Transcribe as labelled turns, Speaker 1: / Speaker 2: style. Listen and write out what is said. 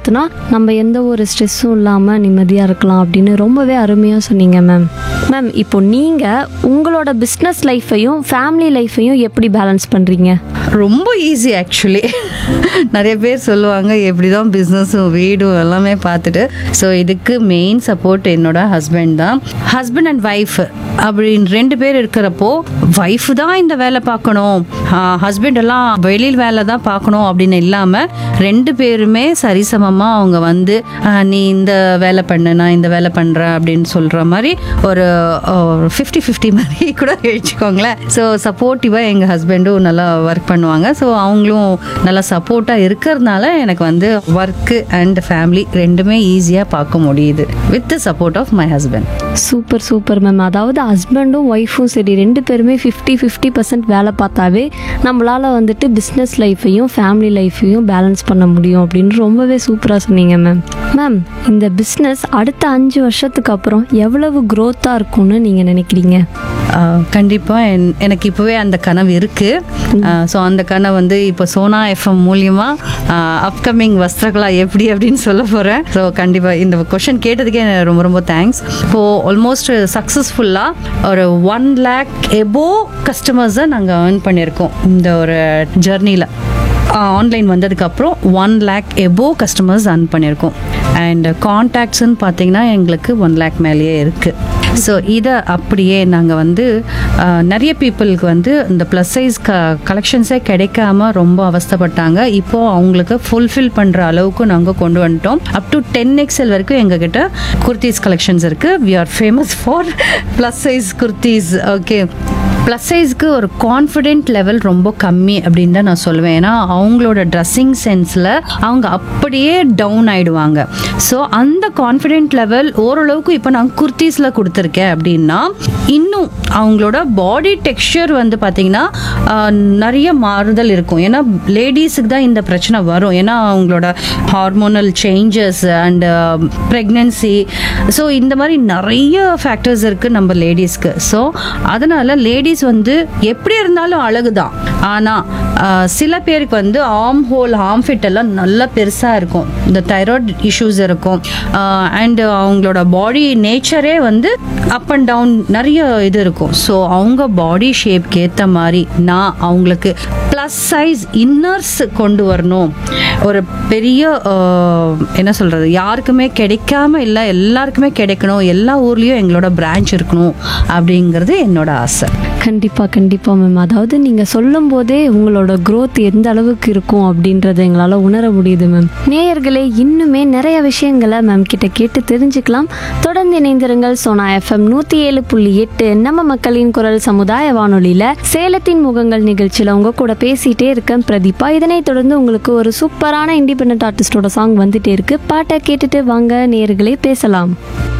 Speaker 1: மாற்றினா நம்ம எந்த ஒரு ஸ்ட்ரெஸ்ஸும் இல்லாமல் நிம்மதியாக இருக்கலாம் அப்படின்னு ரொம்பவே அருமையாக சொன்னீங்க மேம் மேம் இப்போ நீங்கள் உங்களோட பிஸ்னஸ் லைஃப்பையும் ஃபேமிலி லைஃப்பையும் எப்படி பேலன்ஸ் பண்ணுறீங்க
Speaker 2: ரொம்ப ஈஸி ஆக்சுவலி நிறைய பேர் சொல்லுவாங்க எப்படி தான் பிஸ்னஸும் வீடும் எல்லாமே பார்த்துட்டு ஸோ இதுக்கு மெயின் சப்போர்ட் என்னோட ஹஸ்பண்ட் தான் ஹஸ்பண்ட் அண்ட் ஒய்ஃப் அப்படின்னு ரெண்டு பேர் இருக்கிறப்போ ஒய்ஃப் தான் இந்த வேலை பார்க்கணும் ஹஸ்பண்ட் எல்லாம் வெளியில் வேலை தான் பார்க்கணும் அப்படின்னு இல்லாமல் ரெண்டு பேருமே சரிசமமாக அவங்க வந்து ஆஹ், நீ இந்த வேலை பண்ணு நான் இந்த வேலை பண்ணுறேன் அப்படின்னு சொல்கிற மாதிரி ஒரு ஃபிஃப்டி ஃபிஃப்டி மாதிரி கூட வச்சுக்கோங்களேன் ஸோ சப்போர்ட்டிவாக எங்கள் ஹஸ்பண்டும் நல்லா ஒர்க் பண்ணுவாங்க ஸோ அவங்களும் நல்லா சப்போர்ட்டாக இருக்கிறதுனால எனக்கு வந்து ஒர்க்கு அண்ட் ஃபேமிலி ரெண்டுமே ஈஸியாக பார்க்க முடியுது with the support of my husband
Speaker 1: super super ma'am அதாவது ஹஸ்பண்டும் ஒய்ஃபும் சரி ரெண்டு பேருமே ஃபிஃப்டி ஃபிஃப்டி பர்சன்ட் வேலை பார்த்தாவே நம்மளால் வந்துட்டு பிஸ்னஸ் லைஃப்பையும் ஃபேமிலி லைஃப்பையும் பேலன்ஸ் பண்ண முடியும் அப்படின்னு ரொம்பவே சூப்பராக சொன்னீங்க மேம் மேம் இந்த பிஸ்னஸ் அடுத்த அஞ்சு வருஷத்துக்கு அப்புறம் எவ்வளவு க்ரோத்தாக இருக்கும்னு நீங்கள் நினைக்கிறீங்க
Speaker 2: கண்டிப்பாக என் எனக்கு இப்போவே அந்த கனவு இருக்குது ஸோ அந்த கனவு வந்து இப்போ சோனா எஃப்எம் மூலியமாக அப்கமிங் வஸ்திரகலா எப்படி அப்படின்னு சொல்ல போகிறேன் ஸோ கண்டிப்பாக இந்த கொஷின் கேட்டதுக்கே எனக்கு ரொம்ப ரொம்ப தேங்க்ஸ் இப்போது ஆல்மோஸ்ட் சக்ஸஸ்ஃபுல்லாக ஒரு ஒன் லேக் எபோ கஸ்டமர்ஸை நாங்கள் earn பண்ணியிருக்கோம் இந்த ஒரு ஜர்னியில் ஆன்லைன் வந்ததுக்கப்புறம் one lakh above customers earn பண்ணியிருக்கோம் அண்ட் கான்டாக்ட்ஸ்ன்னு பார்த்தீங்கன்னா எங்களுக்கு ஒன் லேக் மேலேயே இருக்குது ஸோ இதை அப்படியே நாங்கள் வந்து அஹ், நிறைய பீப்புளுக்கு வந்து இந்த ப்ளஸ் சைஸ் க கலெக்ஷன்ஸே கிடைக்காம ரொம்ப அவஸ்தைப்பட்டாங்க இப்போது அவங்களுக்கு ஃபுல்ஃபில் பண்ணுற அளவுக்கு நாங்கள் கொண்டு வந்துட்டோம் அப் டு டென் எக்ஸ்எல் வரைக்கும் எங்ககிட்ட குர்த்திஸ் கலெக்ஷன்ஸ் இருக்குது we are famous for plus size kurtis okay plus சைஸ்க்கு ஒரு கான்ஃபிடென்ட் லெவல் ரொம்ப கம்மி அப்படின்னு தான் நான் சொல்லுவேன் ஏன்னா அவங்களோட ட்ரெஸ்ஸிங் சென்ஸில் அவங்க அப்படியே டவுன் ஆயிடுவாங்க ஸோ அந்த கான்ஃபிடென்ட் லெவல் ஓரளவுக்கு இப்போ நான் குர்த்திஸில் கொடுத்துருக்கேன் அப்படின்னா இன்னும் அவங்களோட பாடி டெக்ஸ்சர் வந்து பார்த்திங்கன்னா ஆஹ், நிறைய மாறுதல் இருக்கும் ஏன்னா லேடிஸுக்கு தான் இந்த பிரச்சனை வரும் ஏன்னா அவங்களோட hormonal changes and pregnancy so இந்த மாதிரி நிறைய ஃபேக்டர்ஸ் இருக்குது நம்ம லேடிஸ்க்கு ஸோ அதனால் லேடிஸ் வந்து எப்படி இருந்தாலும் அழகு தான் ஆனால் சில பேருக்கு வந்து ஆர்ம் ஹோல் ஆர்ம் ஃபிட் எல்லாம் நல்லா பெருசாக இருக்கும் இந்த தைராய்டு இஷ்யூஸ் இருக்கும் அண்ட் அவங்களோட பாடி நேச்சரே வந்து அப் அண்ட் டவுன் நிறைய இது இருக்கும் ஸோ அவங்க பாடி ஷேப்க்கு ஏற்ற மாதிரி நான் அவங்களுக்கு ப்ளஸ் சைஸ் இன்னர்ஸ் கொண்டு வரணும் ஒரு பெரிய ஆஹ், என்ன சொல்கிறது யாருக்குமே கிடைக்காம இல்லை எல்லாருக்குமே கிடைக்கணும் எல்லா ஊர்லேயும் எங்களோட பிரான்ச் இருக்கணும் அப்படிங்கிறது என்னோட ஆசை
Speaker 1: கண்டிப்பாக கண்டிப்பாக மேம் அதாவது நீங்கள் சொல்லும் போதே உங்களோட growth எந்த அளவுக்கு இருக்கும் அப்படின்றத எங்களால் உணர முடியுது மேம் நேயர்களே இன்னுமே நிறைய விஷயங்களை மேம் கிட்ட கேட்டு தெரிஞ்சுக்கலாம் தொடர்ந்து இணைந்திருங்கள் சோனா எஃப்எம் நூற்றி ஏழு புள்ளி எட்டு நம்ம மக்களின் குரல் சமுதாய வானொலியில் சேலத்தின் முகங்கள் நிகழ்ச்சியில் உங்க கூட பேசிட்டே இருக்கேன் பிரதீபா இதனைத் தொடர்ந்து உங்களுக்கு ஒரு சூப்பரான இண்டிபெண்ட் ஆர்டிஸ்டோட சாங் வந்துட்டே இருக்கு பாட்டை கேட்டுட்டு வாங்க நேயர்களே பேசலாம்